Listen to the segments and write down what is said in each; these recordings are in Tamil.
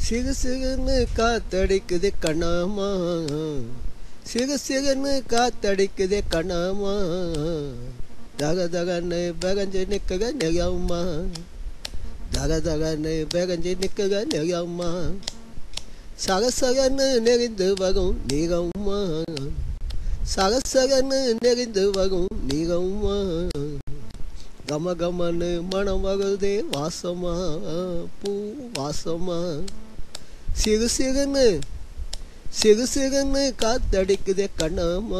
சிகு சிகுன்னு காத்தடிக்குது கண்ணாமா சிகு சிகுன்னு காத்தடிக்குது கண்ணாமா தக தகன்னு பெகஞ்சு நிற்குக நெகம்மா தக தகன்னு பெகஞ்சு நிற்குக நெகம்மா சகசகன்னு நெறிந்து வகும் நீகம்மா சகசகன்னு நெறிந்து வகும் நீகம்மா கம கமன்னு மனம் வகுதே வாசமா பூ வாசமா சிகு சிகுன்னு சிகு சிகுன்னு காத்தடிக்குதே கண்ணம்மா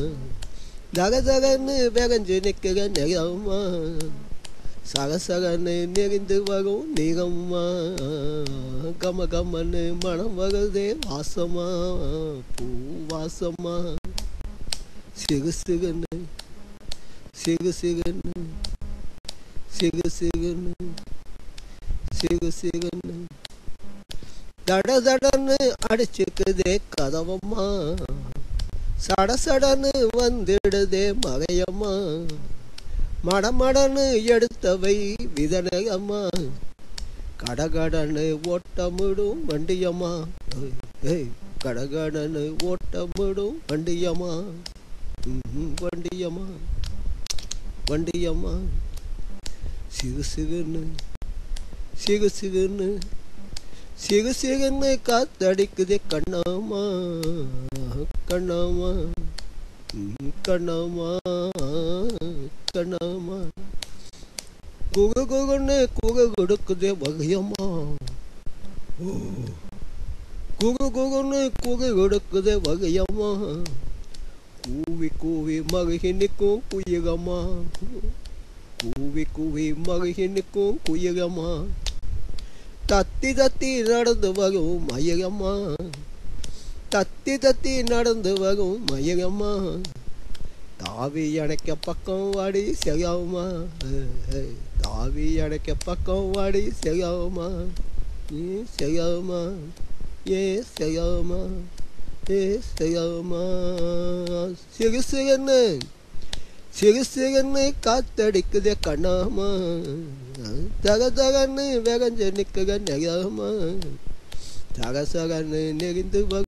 தக தகன்னு வெகஞ்சு நிற்குக நெகம்மா சகசகன்னு நெறிந்து வகும் நீகம்மா கம கமன்னு மனம் வகுதே வாசமா பூ வாசமா சிகு சிகுன்னு சிகு சிகுன்னு சிகு சிகுன்னு சிகு சிகுன்னு தட தடன்னு அடிச்சுக்குதே கதவம்மா சட சடன்னு வந்துடுதே மகையம்மா மடமடன்னு எடுத்தவை விதனையம்மா கடகடன்னு ஓட்டமிடும் வண்டியம்மா ஏய், ஏய் கடகடன்னு ஓட்டமிடும் வண்டியம்மா ம்ஹும், வண்டியம்மா வண்டியம்மா சிகு சிகுன்னு சிகு சிகுன்னு சிகு சிகுன்னு காத்தடிக்குதே கண்ணாமா கண்ணாமா ம், கண்ணாமா கண்ணாமா குகு குகுன்னு குகு கொடுக்குதே வகையம்மா ஓ குகு குகுன்னு குகு கொடுக்குதே வகையம்மா கூவி கூவி மகி நிற்கும் குயகம்மா கூவி கூவி மகி நிற்கும் குயகம்மா தத்தி தத்தி நடந்து வகும் மயகம்மா தத்தி தத்தி நடந்து வகும் மயகம்மா தாவி அணைக்க பக்கம் வாடி செய்யாமா தாவி அணைக்க பக்கம் வாடி செய்யாமா ஏ செய்யாமா ஏ செய்யாமா ஏ செய்யாமா சிகு சிகன்னு சிகு சிகன்னு காத்தடிக்குதே கண்ணாமா தக தகன்னு வெகஞ்ச நிற்குக நெகாமா சக சகன்னு நெகிந்து